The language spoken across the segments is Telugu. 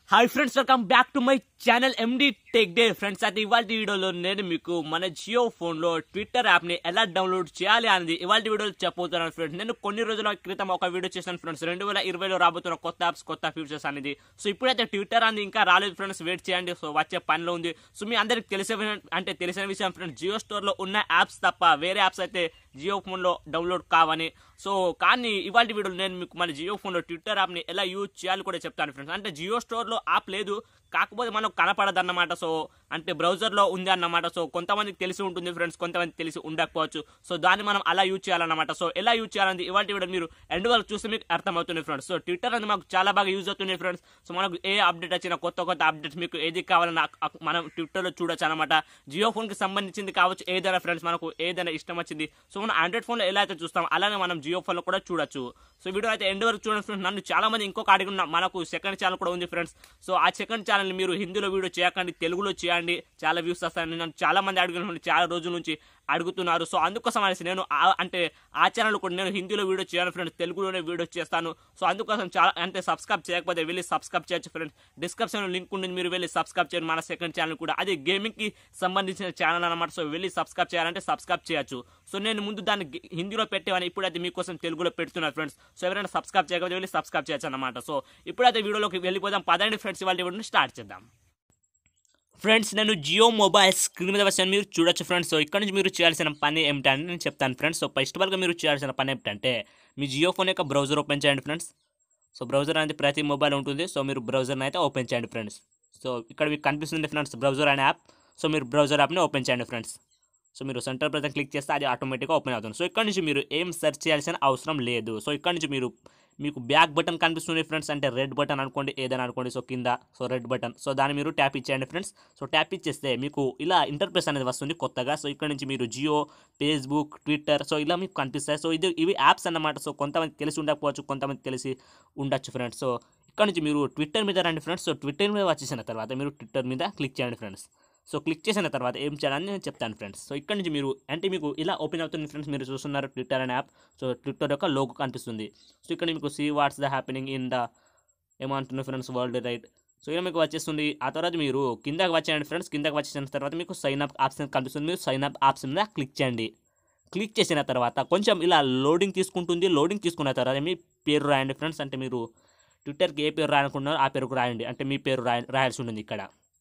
hi friends welcome back to my channel MD tech day friends అయితే ఇవాళ వీడియోలో నేను మీకు మన జియో ఫోన్ లో ట్విట్టర్ యాప్ ని ఎలా డౌన్లోడ్ చేయాలి అనేది ఇవాళ వీడియోలో చెప్పబోతున్నాను ఫ్రెండ్స్ నేను కొన్ని రోజుల క్రితం ఒక వీడియో చేశాను ఫ్రెండ్స్ రెండు వేల ఇరవైలో రాబోతున్న కొత్త యాప్స్ కొత్త ఫీచర్స్ అనేది సో ఇప్పుడైతే ట్విట్టర్ అనేది ఇంకా రాలేదు ఫ్రెండ్స్ వెయిట్ చేయండి సో వచ్చే పనిలో ఉంది సో మీ అందరికి తెలిసే అంటే తెలిసిన విషయం ఫ్రెండ్స్ జియో స్టోర్ లో ఉన్న యాప్స్ తప్ప వేరే యాప్స్ అయితే జియో ఫోన్ లో డౌన్లోడ్ కావని సో కానీ ఇవాళ వీడియోలో నేను మీకు మన జియో ఫోన్ లో ట్విట్టర్ యాప్ ని ఎలా యూజ్ చేయాలి కూడా చెప్తాను ఫ్రెండ్స్ అంటే జియో స్టోర్ లో యాప్ లేదు కాకపోతే మనకు కనపడదు అన్నమాట సో అంటే బ్రౌజర్ లో ఉంది అన్నమాట సో కొంతమందికి తెలిసి ఉంటుంది ఫ్రెండ్స్ కొంతమందికి తెలిసి ఉండకపోవచ్చు సో దాన్ని మనం అలా యూజ్ చేయాలన్నమాట సో ఎలా యూజ్ చేయాలని ఇవాళ వీడియో మీరు ఎండ్ వరకు చూస్తే మీకు అర్థమవుతుంది ఫ్రెండ్స్ సో ట్విట్టర్ అనేది మాకు చాలా బాగా యూజ్ అవుతుంది ఫ్రెండ్స్ సో మనకు ఏ అప్డేట్ వచ్చినా కొత్త కొత్త అప్డేట్స్ మీకు ఏది కావాలన్నా అక్- మనం ట్విట్టర్లో చూడొచ్చు అనమాట జియో ఫోన్ కి సంబంధించింది కావచ్చు ఏదైనా ఫ్రెండ్స్ మనకు ఏదైనా ఇష్టం వచ్చింది సో మనం ఆండ్రాయిడ్ ఫోన్ లో ఎలా అయితే చూస్తాం అలానే మనం జియో ఫోన్ లో కూడా చూడొచ్చు సో వీడియో అయితే ఎండ్ వరకు చూడండి ఫ్రెండ్స్ నన్ను చాలా మంది ఇంకొక అడిగి ఉన్న మనకు సెకండ్ ఛానల్ కూడా ఉంది ఫ్రెండ్స్ సో ఆ సెకండ్ ఛానల్ మీరు హిందీలో వీడియో చేయకండి తెలుగులో చేయండి చాలా వ్యూస్ వస్తాయని నన్ను చాలా మంది అడిగిన చాలా రోజుల నుంచి అడుగుతున్నారు సో అందుకోసం అనేసి నేను ఆ- అంటే ఆ ఛానల్ కూడా నేను హిందీలో వీడియో చేయాలి ఫ్రెండ్స్ తెలుగులోనే వీడియో చేస్తాను సో అందుకోసం చాలా అంటే సబ్స్క్రైబ్ చేయకపోతే వెళ్ళి సబ్స్క్రైబ్ చేయొచ్చు ఫ్రెండ్స్ డిస్క్రిప్షన్ లింక్ ఉంటుంది మీరు వెళ్ళి సబ్స్క్రైబ్ చేయండి మన సెకండ్ ఛానల్ కూడా అది గేమింగ్ కి సంబంధించిన ఛానల్ అనమాట సో వెళ్ళి సబ్స్క్రైబ్ చేయాలంటే సబ్స్క్రైబ్ చేయొచ్చు సో నేను ముందు దాన్ని గి- హిందీలో పెట్టేవాని ఇప్పుడైతే మీకోసం తెలుగులో పెడుతున్నాను ఫ్రెండ్స్ సో ఎవరైనా సబ్స్క్రైబ్ చేయకపోతే వెళ్ళి సబ్స్క్రైబ్ చేయొచ్చు అనమాట సో ఇప్పుడైతే వీడియోలోకి వెళ్ళిపోదాం పదండి ఫ్రెండ్స్ ఇవాళ వీడియోని స్టార్ట్ చేద్దాం ఫ్రెండ్స్ నేను జియో మొబైల్ స్క్రీన్ మీద వచ్చాను మీరు చూడొచ్చు ఫ్రెండ్స్ సో ఇక్కడ నుంచి మీరు చేయాల్సిన పని ఏమిటని నేను చెప్తాను ఫ్రెండ్స్ సో ఫస్ట్ ఆఫ్ ఆల్గా మీరు చేయాల్సిన పని ఏమిటంటే మీ జియో ఫోన్ యొక్క బ్రౌజర్ ఓపెన్ చేయండి ఫ్రెండ్స్ సో బ్రౌజర్ అనేది ప్రతి మొబైల్ ఉంటుంది సో మీరు బ్రౌజర్ని అయితే ఓపెన్ చేయండి ఫ్రెండ్స్ సో ఇక్కడ మీకు కనిపిస్తుంది ఫ్రెండ్స్ బ్రౌజర్ అనే యాప్ సో మీరు బ్రౌజర్ యాప్ని ఓపెన్ చేయండి ఫ్రెండ్స్ సో మీరు సెంటర్ ప్రజెంట్ క్లిక్ చేస్తే అది ఆటోమేటిక్గా ఓపెన్ అవుతుంది సో ఇక్కడ నుంచి మీరు ఏం సెర్చ్ చేయాల్సిన అవసరం లేదు సో ఇక్కడ నుంచి మీరు మీకు బ్యాక్ బటన్ కనిపిస్తుంది ఫ్రెండ్స్ అంటే రెడ్ బటన్ అనుకోండి ఏదైనా అనుకోండి సో కింద సో రెడ్ బటన్ సో దాన్ని మీరు ట్యాప్ ఇచ్చేయండి ఫ్రెండ్స్ సో ట్యాప్ ఇచ్చేస్తే మీకు ఇలా ఇంటర్ఫేస్ అనేది వస్తుంది కొత్తగా సో ఇక్కడ నుంచి మీరు జియో ఫేస్బుక్ ట్విట్టర్ సో ఇలా మీకు కనిపిస్తాయి సో ఇది ఇవి యాప్స్ అన్నమాట సో కొంతమంది తెలిసి ఉండకపోవచ్చు కొంతమంది తెలిసి ఉండొచ్చు ఫ్రెండ్స్ సో ఇక్కడ నుంచి మీరు ట్విట్టర్ మీద రండి ఫ్రెండ్స్ సో ట్విట్టర్ మీద వచ్చేసిన తర్వాత మీరు ట్విట్టర్ మీద క్లిక్ చేయండి ఫ్రెండ్స్ సో క్లిక్ చేసిన తర్వాత ఏం చేయాలని నేను చెప్తాను ఫ్రెండ్స్ సో ఇక్కడ నుంచి మీరు అంటే మీకు ఇలా ఓపెన్ అవుతుంది ఫ్రెండ్స్ మీరు చూస్తున్నారు ట్విట్టర్ అనే యాప్ సో ట్విట్టర్ యొక్క లోగో కనిపిస్తుంది సో ఇక్కడ మీకు see what's the happening in the ఏమంటున్నారు ఫ్రెండ్స్ వరల్డ్ రైట్ సో ఇలా మీకు వచ్చేస్తుంది ఆ తర్వాత మీరు కిందకి వచ్చేయండి ఫ్రెండ్స్ కిందకి వచ్చేసిన తర్వాత మీకు సైన్ అప్ ఆప్షన్ కనిపిస్తుంది మీరు సైన్ అప్ ఆప్షన్ మీద క్లిక్ చేయండి క్లిక్ చేసిన తర్వాత కొంచెం ఇలా లోడింగ్ తీసుకుంటుంది లోడింగ్ తీసుకున్న తర్వాత మీ పేరు రాయండి ఫ్రెండ్స్ అంటే మీరు ట్విట్టర్కి ఏ పేరు రాయనుకున్నారో ఆ పేరుకు రాయండి అంటే మీ పేరు రాయ రాయాల్సి ఉంటుంది ఇక్కడ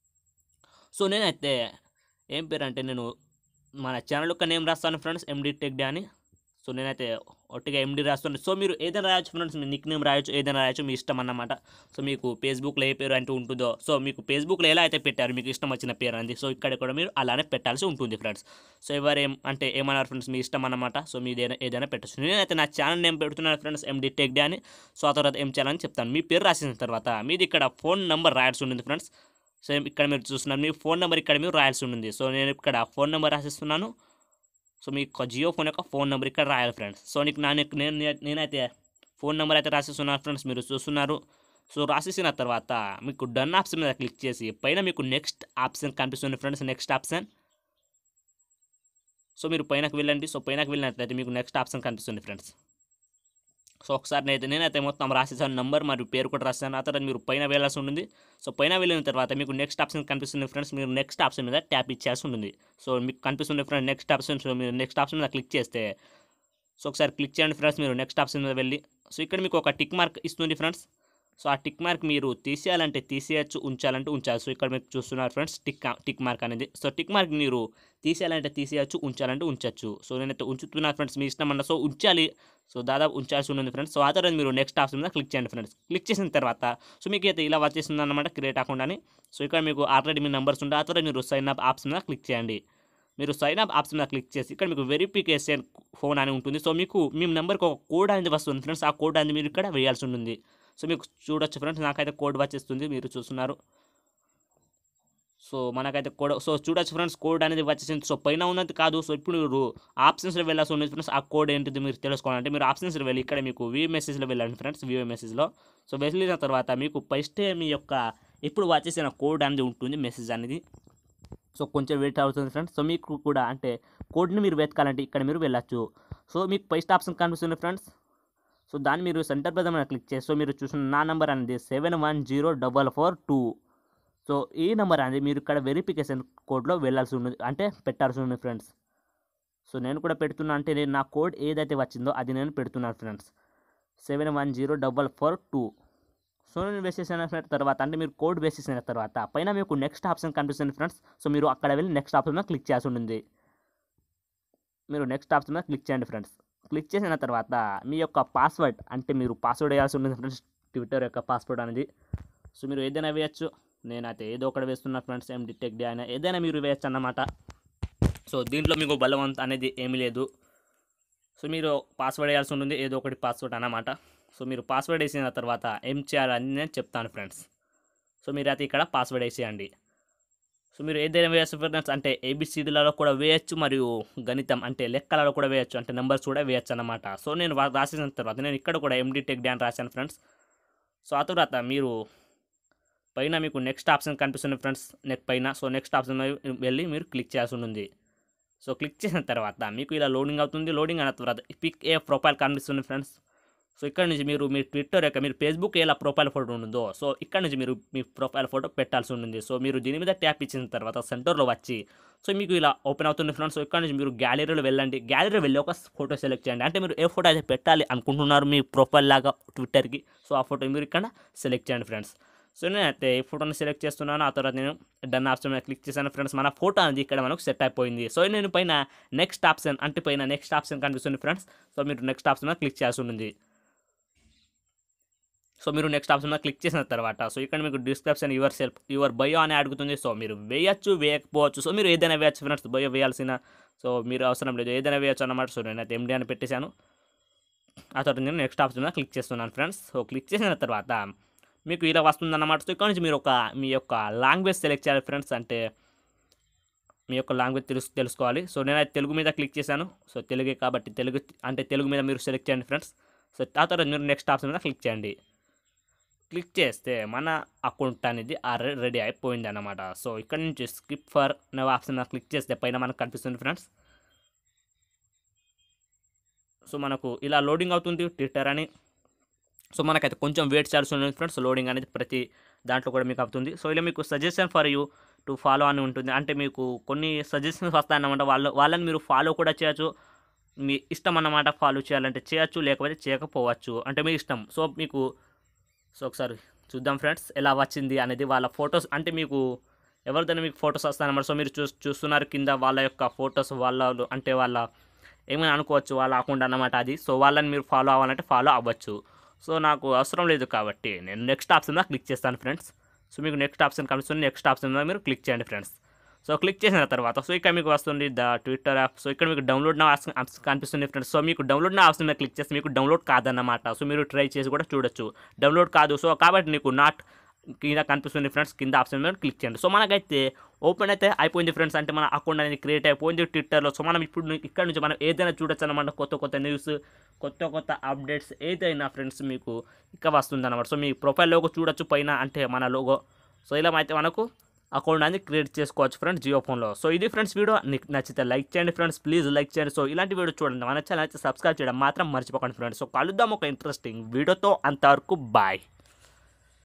సో నేనైతే ఏం పేరు అంటే నేను మన ఛానల్ యొక్క నేమ్ రాస్తాను ఫ్రెండ్స్ ఎండి టెక్ డే అని సో నేనైతే ఒట్టిగా ఎండి రాస్తాను సో మీరు ఏదైనా రాయొచ్చు ఫ్రెండ్స్ మీ నిక్ నేమ్ రాయొచ్చు ఏదైనా రాయొచ్చు మీ ఇష్టం అన్నమాట సో మీకు ఫేస్బుక్లో ఏ పేరు అంటూ ఉంటుందో సో మీకు ఫేస్బుక్లో ఎలా అయితే పెట్టారు మీకు ఇష్టం వచ్చిన పేరు అనేది సో ఇక్కడ కూడా మీరు అలానే పెట్టాల్సి ఉంటుంది ఫ్రెండ్స్ సో ఎవరేం అంటే ఏమన్నారు ఫ్రెండ్స్ మీ ఇష్టం అన్నమాట సో మీ ఏదైనా ఏదైనా పెట్టచ్చు నేనైతే నా ఛానల్ నేమ్ పెడుతున్నాను ఫ్రెండ్స్ ఎండి టెక్ డే అని సో ఆ తర్వాత ఏం చేయాలని చెప్తాను మీ పేరు రాసిన తర్వాత మీది ఇక్కడ ఫోన్ నెంబర్ రాయాల్సి ఉంటుంది ఫ్రెండ్స్ సేమ్ ఇక్కడ మీరు చూస్తున్నారు మీ ఫోన్ నెంబర్ ఇక్కడ మీరు రాయాల్సి ఉంటుంది సో నేను ఇక్కడ ఫోన్ నెంబర్ రాసిస్తున్నాను సో మీ యొక్క జియో ఫోన్ యొక్క ఫోన్ నెంబర్ ఇక్కడ రాయాలి ఫ్రెండ్స్ సో నీకు నా నేను నేనైతే ఫోన్ నెంబర్ అయితే రాసిస్తున్నాను ఫ్రెండ్స్ మీరు చూస్తున్నారు సో రాసేసిన తర్వాత మీకు డన్ ఆప్షన్ మీద క్లిక్ చేసి పైన మీకు నెక్స్ట్ ఆప్షన్ కనిపిస్తుంది ఫ్రెండ్స్ నెక్స్ట్ ఆప్షన్ సో మీరు పైనకి వెళ్ళండి సో పైనకి వెళ్ళినట్లయితే మీకు నెక్స్ట్ ఆప్షన్ కనిపిస్తుంది ఫ్రెండ్స్ సో ఒకసారి నేనైతే నేనైతే మొత్తం రాసేసాను నంబర్ మరియు పేరు కూడా రాసాను ఆ తర్వాత మీరు పైన వెళ్ళాల్సి ఉంటుంది సో పైన వెళ్ళిన తర్వాత మీకు నెక్స్ట్ ఆప్షన్ కనిపిస్తుంది ఫ్రెండ్స్ మీరు నెక్స్ట్ ఆప్షన్ మీద ట్యాప్ ఇచ్చేసి ఉంటుంది సో మీకు కనిపిస్తుంది ఫ్రెండ్స్ నెక్స్ట్ ఆప్షన్ సో మీరు నెక్స్ట్ ఆప్షన్ మీద క్లిక్ చేస్తే సో ఒకసారి క్లిక్ చేయండి ఫ్రెండ్స్ మీరు నెక్స్ట్ ఆప్షన్ మీద వెళ్ళి సో ఇక్కడ మీకు ఒక టిక్ మార్క్ ఇస్తుంది ఫ్రెండ్స్ సో ఆ టిక్ మార్క్ మీరు తీసేయాలంటే తీసేయచ్చు ఉంచాలంటే ఉంచాలి సో ఇక్కడ మీరు చూస్తున్నారు ఫ్రెండ్స్ టిక్ టిక్ మార్క్ అనేది సో టిక్ మార్క్ మీరు తీసేయాలంటే తీసేయచ్చు ఉంచాలంటే ఉంచచ్చు సో నేనైతే ఉంచుతున్నాను ఫ్రెండ్స్ మీ ఇష్టం అన్న సో ఉంచాలి సో దాదాపు ఉంచాల్సి ఉంటుంది ఫ్రెండ్స్ సో ఆ తర్వాత మీరు నెక్స్ట్ ఆప్షన్ మీద క్లిక్ చేయండి ఫ్రెండ్స్ క్లిక్ చేసిన తర్వాత సో మీకు అయితే ఇలా వచ్చేస్తుంది అనమాట క్రియేట్ అకౌంట్ అని సో ఇక్కడ మీకు ఆల్రెడీ మీ నెంబర్స్ ఉంటాయి ఆ తర్వాత మీరు సైన్ అప్ ఆప్షన్ మీద క్లిక్ చేయండి మీరు సైన్ అప్ ఆప్షన్ మీద క్లిక్ చేసి ఇక్కడ మీకు వెరిఫికేషన్ ఫోన్ అని ఉంటుంది సో మీకు మీ నెంబర్కి ఒక కోడ్ అనేది వస్తుంది ఫ్రెండ్స్ ఆ కోడ్ అనేది మీరు ఇక్కడ వేయాల్సి ఉంటుంది సో మీకు చూడొచ్చు ఫ్రెండ్స్ నాకైతే కోడ్ వచ్చేస్తుంది మీరు చూస్తున్నారు సో మనకైతే కోడ్ సో చూడొచ్చు ఫ్రెండ్స్ కోడ్ అనేది వచ్చేసింది సో పైన ఉన్నది కాదు సో ఇప్పుడు మీరు ఆప్షన్స్లో వెళ్ళాల్సి ఉంది ఫ్రెండ్స్ ఆ కోడ్ ఏంటిది మీరు తెలుసుకోవాలంటే మీరు ఆప్షన్స్లో వెళ్ళి ఇక్కడ మీకు వ్యూ మెసేజ్లో వెళ్ళండి ఫ్రెండ్స్ వ్యూ మెసేజ్లో సో వెళ్ళిన తర్వాత మీకు ఫస్టే మీ యొక్క ఇప్పుడు వచ్చేసిన కోడ్ అనేది ఉంటుంది మెసేజ్ అనేది సో కొంచెం వెయిట్ అవుతుంది ఫ్రెండ్స్ సో మీకు కూడా అంటే కోడ్ని మీరు వెతకాలంటే ఇక్కడ మీరు వెళ్ళచ్చు సో మీకు ఫస్ట్ ఆప్షన్ కనిపిస్తుంది ఫ్రెండ్స్ సో దాన్ని మీరు సెంటర్ పదం క్లిక్ చేసి సో మీరు చూసిన నా నెంబర్ అనేది seven one zero double four two so ఈ నెంబర్ అనేది మీరు ఇక్కడ వెరిఫికేషన్ కోడ్లో వెళ్ళాల్సి ఉంది అంటే పెట్టాల్సి ఉంది ఫ్రెండ్స్ సో నేను కూడా పెడుతున్నా అంటే నేను నా కోడ్ ఏదైతే వచ్చిందో అది నేను పెడుతున్నాను friends seven one zero double four two so నేను వేసేసిన తర్వాత అంటే మీరు కోడ్ వేసేసిన తర్వాత పైన మీకు నెక్స్ట్ ఆప్షన్ కనిపిస్తుంది ఫ్రెండ్స్ సో మీరు అక్కడ వెళ్ళి నెక్స్ట్ ఆప్షన్ మీద క్లిక్ చేయాల్సి ఉంటుంది మీరు నెక్స్ట్ ఆప్షన్ మీద క్లిక్ చేయండి ఫ్రెండ్స్ క్లిక్ చేసిన తర్వాత మీ యొక్క పాస్వర్డ్ అంటే మీరు పాస్వర్డ్ వేయాల్సి ఉంటుంది ఫ్రెండ్స్ ట్విట్టర్ యొక్క పాస్వర్డ్ అనేది సో మీరు ఏదైనా వేయచ్చు నేనైతే ఏదో ఒకటి వేస్తున్నా ఫ్రెండ్స్ ఏం డిటెక్ట్ డే అయినా ఏదైనా మీరు వేయచ్చు అన్నమాట సో దీంట్లో మీకు బలవంత్ అనేది ఏమీ లేదు సో మీరు పాస్వర్డ్ వేయాల్సి ఉంటుంది ఏదో ఒకటి పాస్వర్డ్ అన్నమాట సో మీరు పాస్వర్డ్ వేసిన తర్వాత ఏం చేయాలని నేను చెప్తాను ఫ్రెండ్స్ సో మీరు అయితే ఇక్కడ పాస్వర్డ్ వేసేయండి సో మీరు ఏదైనా వేయచ్చు ఫ్రెండ్స్ అంటే ఏబిసిడీలలో కూడా వేయచ్చు మరియు గణితం అంటే లెక్కలలో కూడా వేయచ్చు అంటే నెంబర్స్ కూడా వేయచ్చు అన్నమాట సో నేను వా- రాసిన తర్వాత నేను ఇక్కడ కూడా ఎండి టెక్ డ్యాన్ రాశాను ఫ్రెండ్స్ సో ఆ తర్వాత మీరు పైన మీకు నెక్స్ట్ ఆప్షన్ కనిపిస్తుంది ఫ్రెండ్స్ నెక్ పైన సో నెక్స్ట్ ఆప్షన్ మీద వెళ్ళి మీరు క్లిక్ చేయాల్సి ఉంటుంది సో క్లిక్ చేసిన తర్వాత మీకు ఇలా లోడింగ్ అవుతుంది లోడింగ్ అయిన తర్వాత పిక్ ఏ ప్రొఫైల్ కనిపిస్తుంది ఫ్రెండ్స్ సో ఇక్కడ నుంచి మీరు మీ ట్విట్టర్ యొక్క మీరు ఫేస్బుక్ ఎలా ప్రొఫైల్ ఫోటో ఉంటుందో సో ఇక్కడ నుంచి మీరు మీ ప్రొఫైల్ ఫోటో పెట్టాల్సి ఉంటుంది సో మీరు దీని మీద ట్యాప్ ఇచ్చిన తర్వాత సెంటర్లో వచ్చి సో మీకు ఇలా ఓపెన్ అవుతుంది ఫ్రెండ్స్ సో ఇక్కడ నుంచి మీరు గ్యాలరీలో వెళ్ళండి గ్యాలరీలో వెళ్ళి ఒక ఫోటో సెలెక్ట్ చేయండి అంటే మీరు ఏ ఫోటో అయితే పెట్టాలి అనుకుంటున్నారు మీ ప్రొఫైల్ లాగా ట్విట్టర్కి సో ఆ ఫోటో మీరు ఇక్కడ సెలెక్ట్ చేయండి ఫ్రెండ్స్ సో నేనైతే ఈ ఫోటోని సెలెక్ట్ చేస్తున్నాను ఆ తర్వాత నేను డన్ ఆప్షన్ మీద క్లిక్ చేశాను ఫ్రెండ్స్ మన ఫోటో అనేది ఇక్కడ మనకు సెట్ అయిపోయింది సో నేను పైన నెక్స్ట్ ఆప్షన్ అంటే పైన నెక్స్ట్ ఆప్షన్ కనిపిస్తుంది ఫ్రెండ్స్ సో మీరు నెక్స్ట్ ఆప్షన్ మీద క్లిక్ చేయాల్సి ఉంది సో మీరు నెక్స్ట్ ఆప్షన్ మీద క్లిక్ చేసిన తర్వాత సో ఇక్కడ మీకు description yourself your bio అని అడుగుతుంది సో మీరు వేయచ్చు వేయకపోవచ్చు సో మీరు ఏదైనా వేయచ్చు ఫ్రెండ్స్ బయో వేయాల్సిన సో మీరు అవసరం లేదు ఏదైనా వేయచ్చు అన్నమాట సో నేనైతే ఎండి అని పెట్టేశాను ఆ తర్వాత నేను నెక్స్ట్ ఆప్షన్ మీద క్లిక్ చేస్తున్నాను ఫ్రెండ్స్ సో క్లిక్ చేసిన తర్వాత మీకు ఇలా వస్తుంది అన్నమాట సో ఇక్కడ నుంచి మీరు ఒక మీ యొక్క లాంగ్వేజ్ సెలెక్ట్ చేయాలి ఫ్రెండ్స్ అంటే మీ యొక్క లాంగ్వేజ్ తెలుసు తెలుసుకోవాలి సో నేనైతే తెలుగు మీద క్లిక్ చేశాను సో తెలుగే కాబట్టి తెలుగు అంటే తెలుగు మీద మీరు సెలెక్ట్ చేయండి ఫ్రెండ్స్ సో ఆ తర్వాత మీరు నెక్స్ట్ ఆప్షన్ మీద క్లిక్ చేయండి క్లిక్ చేస్తే మన అకౌంట్ అనేది రెడీ అయిపోయింది అన్నమాట సో ఇక్కడ నుంచి స్కిప్ ఫర్ నవ్ ఆప్షన్ మీద క్లిక్ చేస్తే పైన మనకు కనిపిస్తుంది ఫ్రెండ్స్ సో మనకు ఇలా లోడింగ్ అవుతుంది ట్విట్టర్ అని సో మనకైతే కొంచెం వెయిట్ చేయాల్సి ఉంటుంది ఫ్రెండ్స్ లోడింగ్ అనేది ప్రతి దాంట్లో కూడా మీకు అవుతుంది సో ఇలా మీకు suggestion for you to follow అని ఉంటుంది అంటే మీకు కొన్ని సజెషన్స్ వస్తాయన్నమాట వాళ్ళు వాళ్ళని మీరు ఫాలో కూడా చేయొచ్చు మీ ఇష్టం అన్నమాట ఫాలో చేయాలంటే చేయొచ్చు లేకపోతే చేయకపోవచ్చు అంటే మీ ఇష్టం సో మీకు సో ఒకసారి చూద్దాం ఫ్రెండ్స్ ఎలా వచ్చింది అనేది వాళ్ళ ఫొటోస్ అంటే మీకు ఎవరిదైనా మీకు ఫొటోస్ వస్తాయన్నమాట సో మీరు చూ చూస్తున్నారు కింద వాళ్ళ యొక్క ఫొటోస్ వాళ్ళ అంటే వాళ్ళ ఏమైనా అనుకోవచ్చు వాళ్ళ అకౌంట్ అన్నమాట అది సో వాళ్ళని మీరు ఫాలో అవ్వాలంటే ఫాలో అవ్వచ్చు సో నాకు అవసరం లేదు కాబట్టి నేను నెక్స్ట్ ఆప్షన్ మీద క్లిక్ చేస్తాను ఫ్రెండ్స్ సో మీకు నెక్స్ట్ ఆప్షన్ కనిపిస్తుంది నెక్స్ట్ ఆప్షన్ మీద మీరు క్లిక్ చేయండి ఫ్రెండ్స్ సో క్లిక్ చేసిన తర్వాత సో ఇక్కడ మీకు వస్తుంది ద ట్విట్టర్ యాప్ సో ఇక్కడ మీకు డౌన్లోడ్ నా ఆప్షన్ ఆప్షన్ కనిపిస్తుంది ఫ్రెండ్స్ సో మీకు డౌన్లోడ్ నా ఆప్షన్ మీద క్లిక్ చేస్తే మీకు డౌన్లోడ్ కాదన్నమాట సో మీరు ట్రై చేసి కూడా చూడొచ్చు డౌన్లోడ్ కాదు సో కాబట్టి నీకు నాట్ కింద కనిపిస్తుంది ఫ్రెండ్స్ కింద ఆప్షన్ మీద క్లిక్ చేయండి సో మనకైతే ఓపెన్ అయితే అయిపోయింది ఫ్రెండ్స్ అంటే మన అకౌంట్ అనేది క్రియేట్ అయిపోయింది ట్విట్టర్లో సో మనం ఇప్పుడు ను- ఇక్కడ నుంచి మనం ఏదైనా చూడొచ్చు అనమాట కొత్త కొత్త న్యూస్ కొత్త కొత్త అప్డేట్స్ ఏదైనా ఫ్రెండ్స్ మీకు ఇక్కడ వస్తుంది అనమాట సో మీ ప్రొఫైల్ లోగో చూడొచ్చు పైన అంటే మన లోగో సో ఇలా అయితే మనకు అకౌంట్ అనేది క్రియేట్ చేసుకోవచ్చు ఫ్రెండ్స్ జియో ఫోన్లో సో ఇది ఫ్రెండ్స్ వీడియో నీకు నచ్చితే లైక్ చేయండి ఫ్రెండ్స్ ప్లీజ్ లైక్ చేయండి సో ఇలాంటి వీడియో చూడండి మన ఛానల్ అయితే సబ్స్క్రైబ్ చేయడం మాత్రం మర్చిపోకండి ఫ్రెండ్స్ సో కలుద్దాం ఒక ఇంట్రెస్టింగ్ వీడియోతో అంతవరకు బాయ్